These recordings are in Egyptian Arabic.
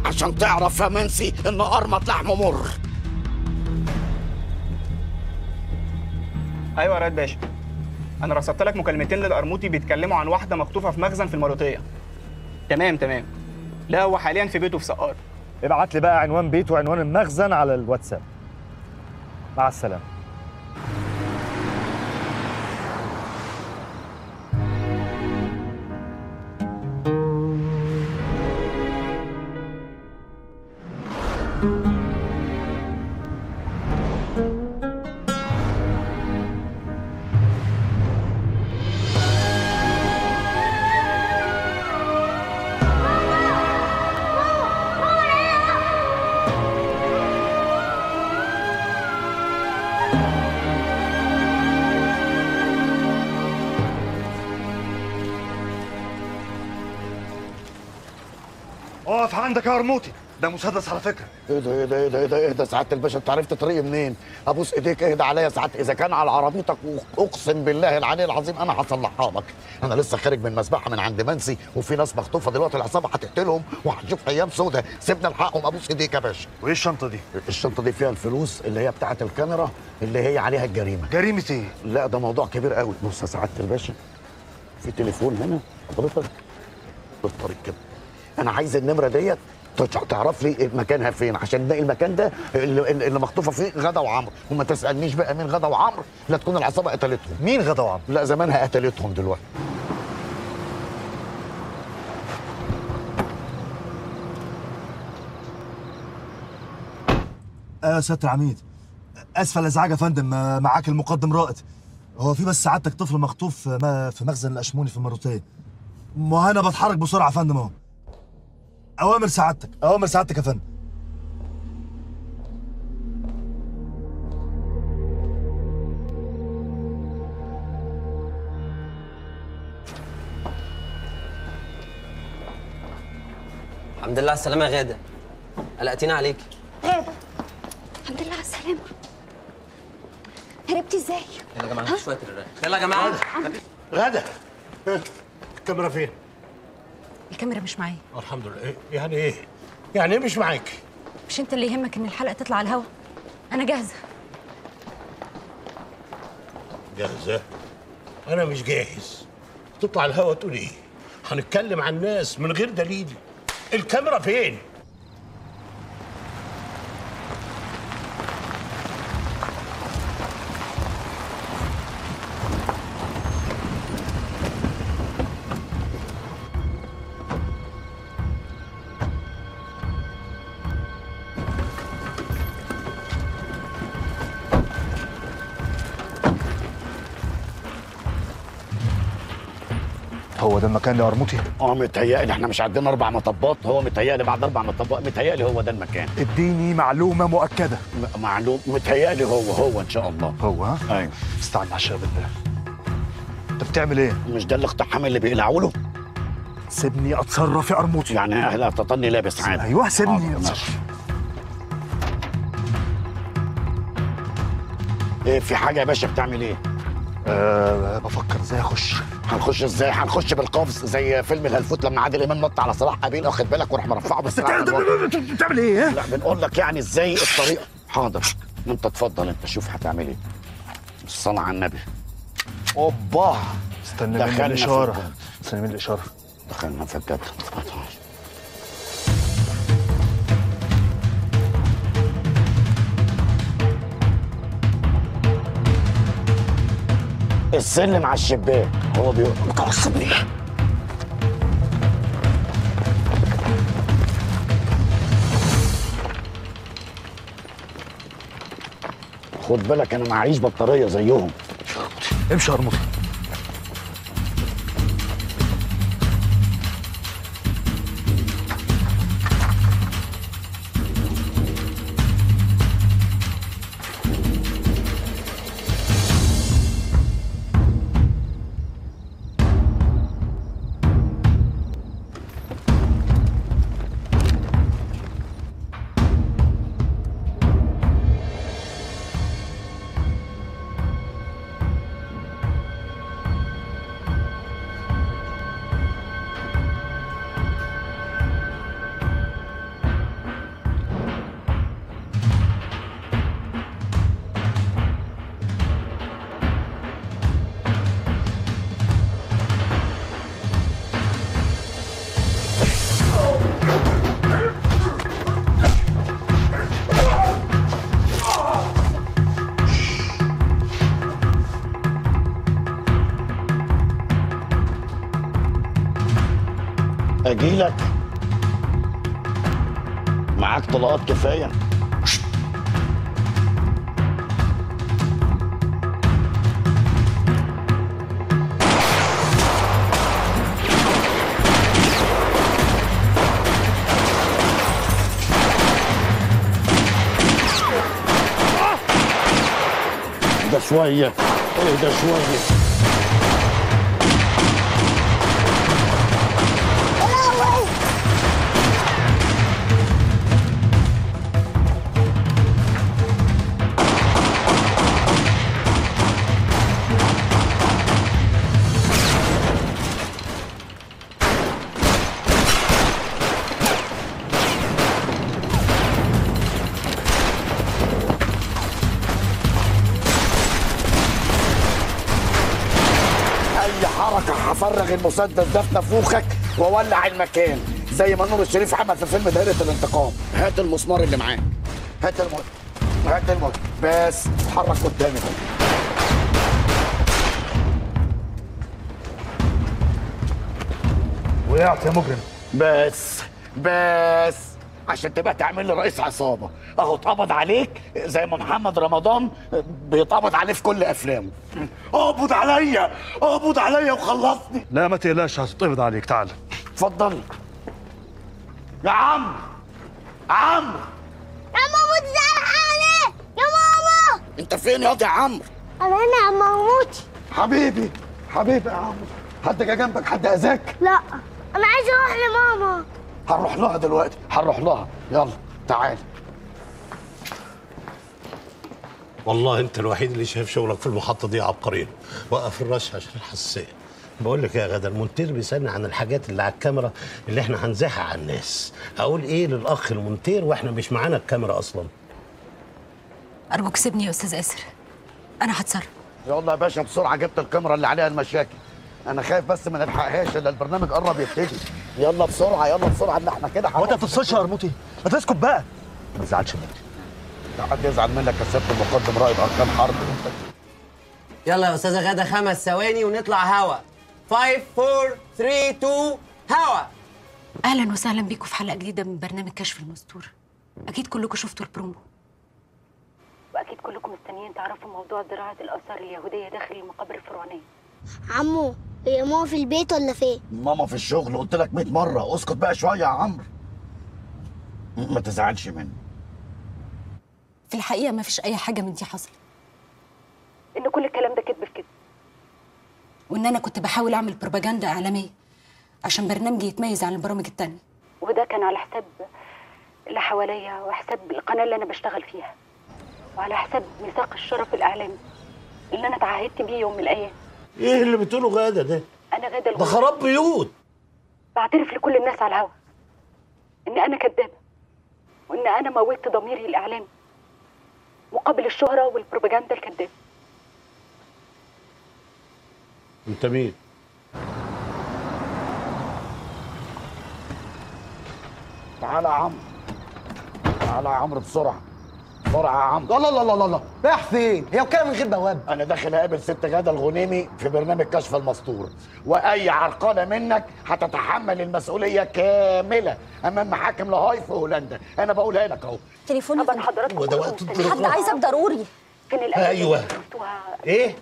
عشان تعرف يا منسي ان ارمط لحمه مر ايوه يا ريت باشا انا رصدت لك مكالمتين للقرموطي بيتكلموا عن واحده مخطوفه في مخزن في المروطيه تمام تمام لا هو حاليا في بيته في سقار ابعت لي بقى عنوان بيته وعنوان المخزن على الواتساب مع السلامه اقف عندك يا قرموطي ده مسدس على فكره ايه ده ايه ده ايه ده ايه ده ايه ده سعاده الباشا انت عرفت طريقي منين؟ ابوس ايديك اهدى عليا ساعات اذا كان على عربيتك اقسم بالله العلي العظيم انا هصلحها لك انا لسه خارج من مسبحه من عند منسي وفي ناس مخطوفه دلوقتي العصابه هتقتلهم وهنشوف ايام سودة سيبنا الحقهم ابوس ايديك يا باشا وايه الشنطه دي الشنطه دي فيها الفلوس اللي هي بتاعه الكاميرا اللي هي عليها الجريمه جريمه ايه لا ده موضوع كبير قوي بص يا سعاده الباشا في تليفون هنا حضرتك بالطريق كده انا عايز النمره ديت تع- تعرف لي مكانها فين عشان نلاقي المكان ده اللي, اللي مخطوفه فيه غدا وعمرو وما تسالنيش بقى مين غدا وعمرو لا تكون العصابه قتلتهم مين غدا وعمرو لا زمانها قتلتهم دلوقتي آه يا سياده العميد اسف على الازعاج يا فندم آه، معاك المقدم رائد هو في بس سعادتك طفل مخطوف في ما- في مخزن الاشموني في المروتيه ما انا بتحرك بسرعه يا فندم اهو اوامر سعادتك اوامر سعادتك يا فندم الحمد لله على السلامة يا غادة قلقتينا عليك غادة الحمد لله على السلامة هربتي ازاي؟ يلا يا جماعة شوية الرق يلا يا جماعة غدا الكاميرا فين؟ الكاميرا مش معايا الحمد لله إيه؟ يعني ايه؟ يعني ايه مش معاك؟ مش انت اللي يهمك ان الحلقة تطلع على الهوا انا جاهزة جاهزة؟ أنا مش جاهز تطلع الهوا تقول إيه؟ هنتكلم عن الناس من غير دليل الكاميرا فين؟ هو ده المكان يا قرموطي اه متهيألي احنا مش عندنا اربع مطبات هو متهيألي بعد اربع مطبات متهيألي هو ده المكان اديني معلومه مؤكده م- معلوم متهيألي هو هو ان شاء الله هو ها ايوه استعن عشان بالله انت بتعمل ايه مش ده الاقتحام اللي بيقلعوا له سيبني اتصرف يا قرموطي يعني اهلا تطني لابس عادي ايوه سيبني حاضر، اتصرف ماشي. ايه في حاجه يا باشا بتعمل ايه أه بفكر ازاي اخش هنخش ازاي هنخش بالقفز زي فيلم الهلفوت لما عادل امام نط على صلاح قابيل واخد بالك وراح مرفعه بس بتعمل ايه لا بنقول لك يعني ازاي الطريقه حاضر انت اتفضل انت شوف هتعمل ايه الصلاة على النبي اوبا استنى مني دخلنا في الاشاره الجد. استنى مني الاشاره دخلنا في الجد السلم على الشباك هو بيقول خد بالك انا معيش بطاريه زيهم امشي يا قرموطي اجيلك معاك طلقات كفايه ده شويه ايه ده شويه اي حركه هفرغ المسدس ده في نافوخك واولع المكان زي ما نور الشريف عمل في فيلم دائره الانتقام هات المسمار اللي معاك هات الم هات الم بس اتحرك قدامي بقى. وقعت يا مجرم بس بس عشان تبقى تعمل لي رئيس عصابه اهو اتقبض عليك زي ما محمد رمضان بيتقبض عليه في كل افلامه اقبض عليا اقبض عليا وخلصني لا ما تقلقش هتتقبض عليك تعال اتفضل يا عم عمرو يا ماما تزعلني يا ماما انت فين ياض يا عمرو انا هنا يا ماموتي حبيبي حبيبي يا عمرو حد جه جنبك حد اذاك لا انا عايز اروح لماما هنروح لها دلوقتي هنروح لها يلا تعال والله انت الوحيد اللي شايف شغلك في المحطه دي عبقري وقف الرش عشان الحساسيه بقول لك يا غدا المونتير بيسالني عن الحاجات اللي على الكاميرا اللي احنا هنزحها على الناس اقول ايه للاخ المونتير واحنا مش معانا الكاميرا اصلا ارجوك سيبني يا استاذ اسر انا هتصرف يلا يا باشا بسرعه جبت الكاميرا اللي عليها المشاكل انا خايف بس ما نلحقهاش الا البرنامج قرب يبتدي يلا بسرعه يلا بسرعه ان احنا كده هو انت ما بتفصلش يا قرموطي ما تسكت بقى ما تزعلش مني ده حد يزعل منك يا سياده المقدم رائد اركان حرب يلا يا استاذه غاده خمس ثواني ونطلع هوا 5 4 3 2 هوا اهلا وسهلا بيكم في حلقه جديده من برنامج كشف المستور اكيد كلكم شفتوا البرومو واكيد كلكم مستنيين تعرفوا موضوع زراعه الاثار اليهوديه داخل المقابر الفرعونيه عمو هي ماما في البيت ولا فين ماما في الشغل قلت لك 100 مره اسكت بقى شويه يا عمرو ما تزعلش مني في الحقيقه ما فيش اي حاجه من دي حصلت ان كل الكلام ده كذب في كذب وان انا كنت بحاول اعمل بروباجندا اعلاميه عشان برنامجي يتميز عن البرامج التانية وده كان على حساب اللي حواليا وحساب القناه اللي انا بشتغل فيها وعلى حساب ميثاق الشرف الاعلامي اللي انا اتعهدت بيه يوم من الايام ايه اللي بتقوله غاده ده انا غاده ده الغنى خراب بيوت بعترف لكل الناس على الهوا ان انا كدابه وان انا موتت ضميري الاعلامي مقابل الشهره والبروباجندا الكدابه انت مين تعالى يا عمرو تعالى يا عمرو بسرعه بسرعه يا عمرو لا لا لا لا لا رايح فين؟ هي وكاله من غير بواب انا داخل اقابل ست غاده الغنيمي في برنامج كشف المستور واي عرقله منك هتتحمل المسؤوليه كامله امام محاكم لاهاي في هولندا انا بقولها لك اهو تليفوني طبعا حضرتك هو ده وقت حد التليفون. عايزك ضروري فين الأدلة أيوة. اللي شفتوها؟ ايه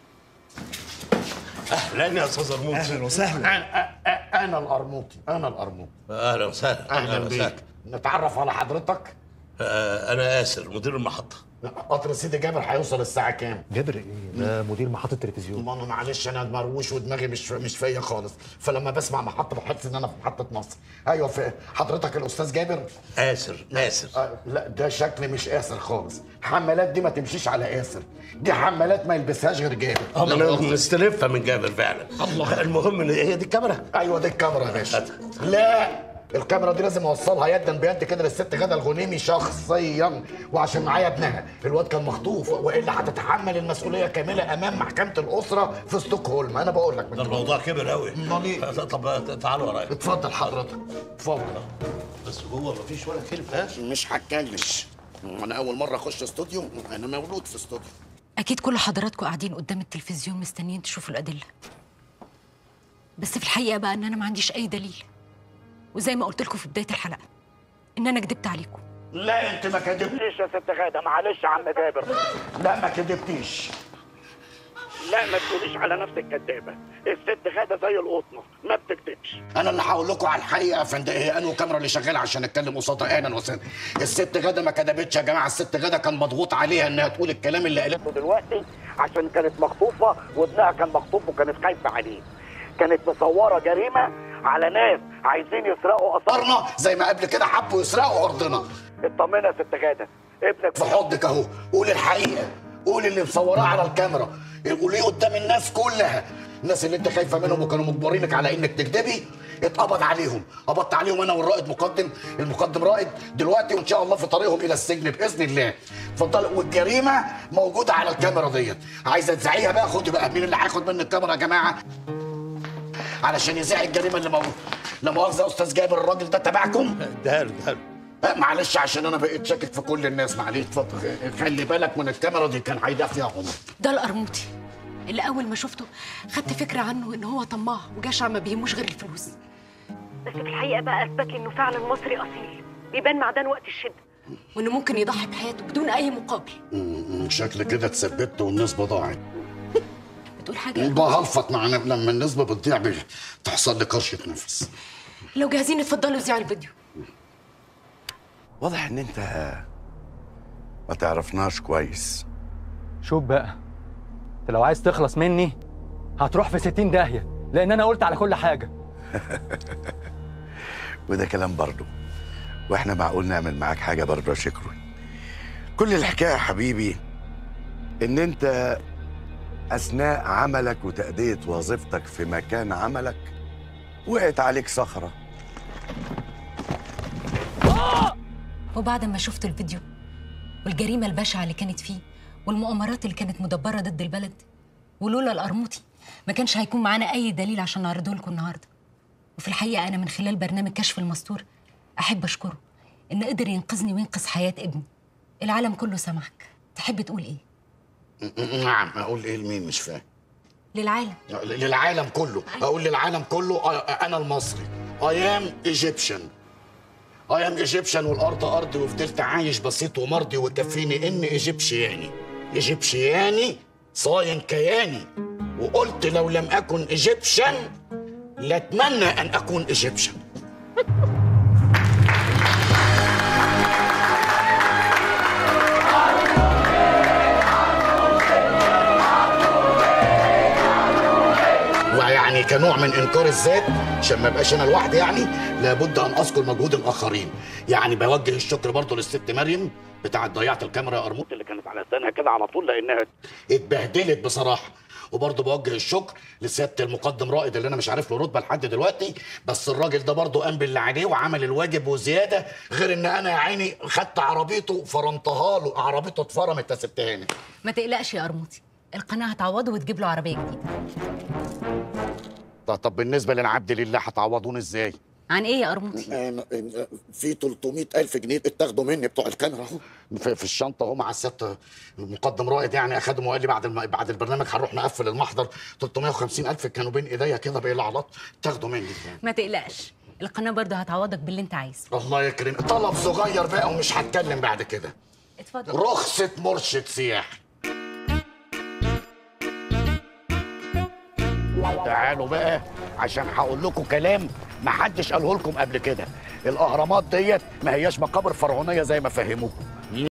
اهلا يا استاذ رموز اهلا وسهلا انا أ- انا القرموطي انا القرموطي اهلا وسهلا اهلا بيك نتعرف على حضرتك آه انا ياسر مدير المحطه قطر سيدي جابر هيوصل الساعه كام جابر ايه ده مدير محطه تلفزيون ماما معلش انا مروش ودماغي مش مش فيا خالص فلما بسمع محطه بحس ان انا في محطه مصر ايوه في حضرتك الاستاذ جابر آسر آسر آه لا ده شكل مش قاسر خالص حمالات دي ما تمشيش على قاسر دي حمالات ما يلبسهاش غير جابر انا مستلفها من جابر فعلا الله المهم ان هي دي الكاميرا ايوه دي الكاميرا يا باشا هات. لا الكاميرا دي لازم اوصلها يدا بيد كده للست غاده الغنيمي شخصيا وعشان معايا ابنها الواد كان مخطوف والا هتتحمل المسؤوليه كامله امام محكمه الاسره في ستوكهولم انا بقول لك من ده دلوقتي. الموضوع كبر قوي أمال إيه؟ طب تعالوا ورايا اتفضل حضرتك اتفضل بس جوه مفيش ولا كلمه ها مش هتكلش انا اول مره اخش استوديو انا مولود في استوديو اكيد كل حضراتكم قاعدين قدام التلفزيون مستنيين تشوفوا الادله بس في الحقيقه بقى ان انا ما عنديش اي دليل وزي ما قلت لكم في بدايه الحلقه ان انا كدبت عليكم لا انت ما كدبتيش يا ست غاده معلش يا عم جابر لا ما كدبتيش لا ما تقوليش على نفسك كدابه الست غاده زي القطنه ما بتكدبش انا اللي هقول لكم على الحقيقه يا فندم هي انه كاميرا اللي شغاله عشان اتكلم قصادها اهلا وسهلا الست غاده ما كدبتش يا جماعه الست غاده كان مضغوط عليها انها تقول الكلام اللي قالته دلوقتي عشان كانت مخطوفه وابنها كان مخطوف وكانت خايفه عليه كانت مصوره جريمه على ناس عايزين يسرقوا اثارنا زي ما قبل كده حبوا يسرقوا ارضنا اطمني يا ست غاده ابنك في حضنك اهو قول الحقيقه قول اللي مصوراه على الكاميرا قوليه قدام الناس كلها الناس اللي انت خايفه منهم وكانوا مجبرينك على انك تكذبي اتقبض عليهم قبضت عليهم انا والرائد مقدم المقدم رائد دلوقتي وان شاء الله في طريقهم الى السجن باذن الله اتفضل والجريمه موجوده على الكاميرا ديت عايزه تذاعيها بقى خدي بقى مين اللي هياخد مني الكاميرا يا جماعه علشان يذاع الجريمه اللي موجوده لا مؤاخذه يا استاذ جابر الراجل ده تبعكم ده ده أه، معلش عشان انا بقيت شاكك في كل الناس معلش اتفضل خلي بالك من الكاميرا دي كان هيضيع فيها عمر ده القرموطي اللي اول ما شفته خدت فكره عنه ان هو طماع وجشع ما بيهموش غير الفلوس بس في الحقيقه بقى اثبت لي انه فعلا مصري اصيل بيبان معدن وقت الشده وانه ممكن يضحي بحياته بدون اي مقابل م- م- شكل كده اتثبت والنسبه ضاعت بتقول حاجه بهلفط مع لما النسبه بتضيع بتحصل لي كرشه نفس لو جاهزين اتفضلوا ذيعوا الفيديو واضح ان انت ما تعرفناش كويس شوف بقى انت لو عايز تخلص مني هتروح في 60 داهيه لان انا قلت على كل حاجه وده كلام برضه واحنا معقول نعمل معاك حاجه برضه يا شكري كل الحكايه يا حبيبي ان انت اثناء عملك وتاديه وظيفتك في مكان عملك وقعت عليك صخره وبعد ما شفت الفيديو والجريمة البشعة اللي كانت فيه والمؤامرات اللي كانت مدبرة ضد البلد ولولا القرموطي ما كانش هيكون معانا أي دليل عشان نعرضه لكم النهاردة وفي الحقيقة أنا من خلال برنامج كشف المستور أحب أشكره إنه قدر ينقذني وينقذ حياة ابني العالم كله سامعك تحب تقول إيه؟ نعم اقول ايه لمين مش فاهم للعالم للعالم كله اقول للعالم كله آه، انا المصري اي ام ايجيبشن اي ام ايجيبشن والارض ارضي وفضلت عايش بسيط ومرضي وكفيني ان ايجيبشياني ايجيبشياني صاين كياني وقلت لو لم اكن ايجيبشن لاتمنى ان اكون ايجيبشن ويعني كنوع من انكار الذات عشان ما ابقاش انا لوحدي يعني لابد ان اذكر مجهود الاخرين يعني بوجه الشكر برضه للست مريم بتاعت ضيعه الكاميرا يا قرموط اللي كانت على لسانها كده على طول لانها اتبهدلت بصراحه وبرضه بوجه الشكر لسياده المقدم رائد اللي انا مش عارف له رتبه لحد دلوقتي بس الراجل ده برضه قام باللي عليه وعمل الواجب وزياده غير ان انا يا عيني خدت عربيته فرمتها له عربيته اتفرمت يا ست هاني ما تقلقش يا قرموطي القناة هتعوضه وتجيب له عربية جديدة طب طب بالنسبه للعبد لله هتعوضوني ازاي؟ عن إيه يا قرموطي؟ في 300 ألف جنيه اتاخدوا مني بتوع الكاميرا اهو في, في الشنطة اهو مع الست المقدم رائد يعني أخدهم وقال لي بعد الم... بعد البرنامج هنروح نقفل المحضر 350 ألف كانوا بين إيديا كده بالعلاط اتاخدوا مني ما تقلقش القناة برضه هتعوضك باللي أنت عايزه الله يكرم طلب صغير بقى ومش هتكلم بعد كده اتفضل رخصة مرشد سياحي تعالوا بقى عشان هقول لكم كلام ما حدش قاله لكم قبل كده الاهرامات ديت ما هياش مقابر فرعونيه زي ما فهموكم